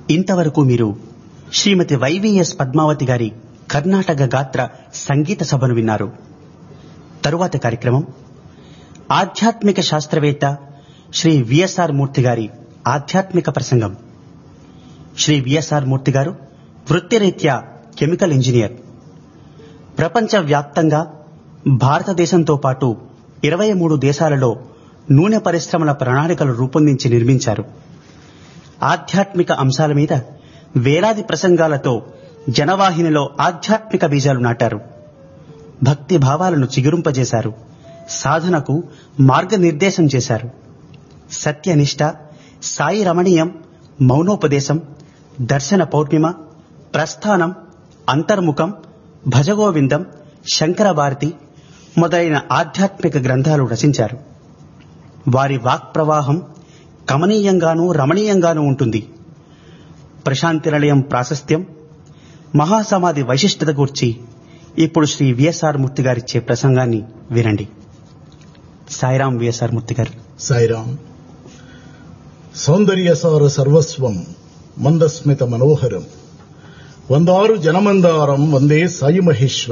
ఇంతవరకు మీరు శ్రీమతి వైవిఎస్ పద్మావతి గారి కర్ణాటక గాత్ర సంగీత సభను విన్నారు తరువాత కార్యక్రమం ఆధ్యాత్మిక శాస్త్రవేత్త శ్రీ విఎస్ఆర్ మూర్తి గారి ఆధ్యాత్మిక ప్రసంగం శ్రీ విఎస్ఆర్ మూర్తి గారు వృత్తిరీత్యా కెమికల్ ఇంజనీర్ ప్రపంచ వ్యాప్తంగా భారతదేశంతో పాటు ఇరవై మూడు దేశాలలో నూనె పరిశ్రమల ప్రణాళికలు రూపొందించి నిర్మించారు ఆధ్యాత్మిక అంశాల మీద వేలాది ప్రసంగాలతో జనవాహినిలో ఆధ్యాత్మిక బీజాలు నాటారు భక్తి భావాలను చిగురింపజేశారు సాధనకు మార్గనిర్దేశం చేశారు సత్యనిష్ట సాయి రమణీయం మౌనోపదేశం దర్శన పౌర్ణిమ ప్రస్థానం అంతర్ముఖం భజగోవిందం శంకర భారతి మొదలైన ఆధ్యాత్మిక గ్రంథాలు రచించారు వారి వాక్ ప్రవాహం కమనీయంగానూ రమణీయంగానూ ఉంటుంది ప్రశాంతి నిలయం ప్రాశస్త్యం మహాసమాధి వైశిష్టత గూర్చి ఇప్పుడు శ్రీ విఎస్ఆర్ మూర్తి గారిచ్చే ప్రసంగాన్ని వినండి సాయిరాం విఎస్ఆర్ మూర్తి గారు సాయిరాం సౌందర్యసార సర్వస్వం మందస్మిత మనోహరం వందారు జనమందారం వందే సాయి మహేశ్వరం